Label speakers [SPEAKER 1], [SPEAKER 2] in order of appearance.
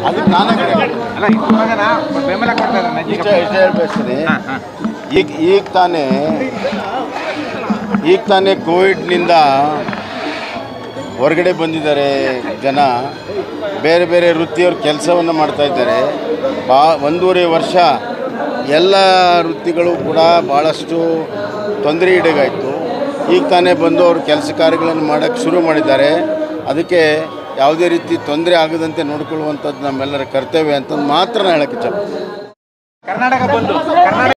[SPEAKER 1] ಅದಕ್ಕೆ ನಾನೇ ಹೇಳೋದು.
[SPEAKER 2] ಅಲ್ಲ ಇವಾಗ ನಾ ಬೆಂಬಲ ಕೊಡ್ತಾ ಇದ್ದಾನೆ
[SPEAKER 1] ಇಷ್ಟ ಇಷ್ಟ ಹೇಳ್ಬೇಕ್ರಿ ಈಗ ಈಗ ತಾನೇ ಈಗ ತಾನೇ ಕೋವಿಡ್ನಿಂದ ಹೊರಗಡೆ ಬಂದಿದ್ದಾರೆ ಜನ ಬೇರೆ ಬೇರೆ ವೃತ್ತಿಯವ್ರ ಕೆಲಸವನ್ನು ಮಾಡ್ತಾ ಇದ್ದಾರೆ ಬಾ ಒಂದೂವರೆ ವರ್ಷ ಎಲ್ಲ ವೃತ್ತಿಗಳು ಕೂಡ ಭಾಳಷ್ಟು ತೊಂದರೆ ಈಡಾಗಾಯಿತು ಈಗ ತಾನೇ ಬಂದು ಅವರು ಕೆಲಸ ಕಾರ್ಯಗಳನ್ನು ಮಾಡೋಕ್ಕೆ ಶುರು ಮಾಡಿದ್ದಾರೆ ಅದಕ್ಕೆ ಯಾವುದೇ ರೀತಿ ತೊಂದರೆ ಆಗದಂತೆ ನೋಡ್ಕೊಳ್ಳುವಂಥದ್ದು ನಮ್ಮೆಲ್ಲರ ಕರ್ತವ್ಯ ಅಂತ ಮಾತ್ರ ನಾನು ಹೇಳಕ್ಕೆ ಇಚ್ಛಪಡ್ತೀನಿ
[SPEAKER 2] ಕರ್ನಾಟಕ ಬಂದು ಕರ್ನಾಟಕ